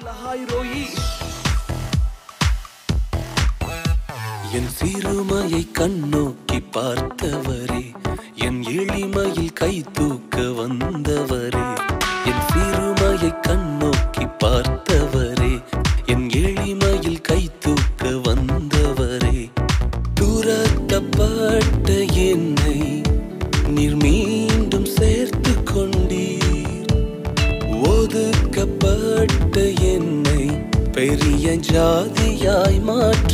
hi Roi என் சிறுமையை கண்ணோக்கி பார்த்தவரே என் எளிமையில் கை தூக்க வந்தவரே என் சிறுமையை கண்ணோக்கி பார்த்தவரே என் எளிமையில் கை தூக்க வந்தவரே துரத்தப்பட்ட என்னை நீர் மீண்டும் சேர்த்து கொண்டீர் ஒதுக்கப்பட்ட என்னை பெரிய ஜாதியாய் மாற்றி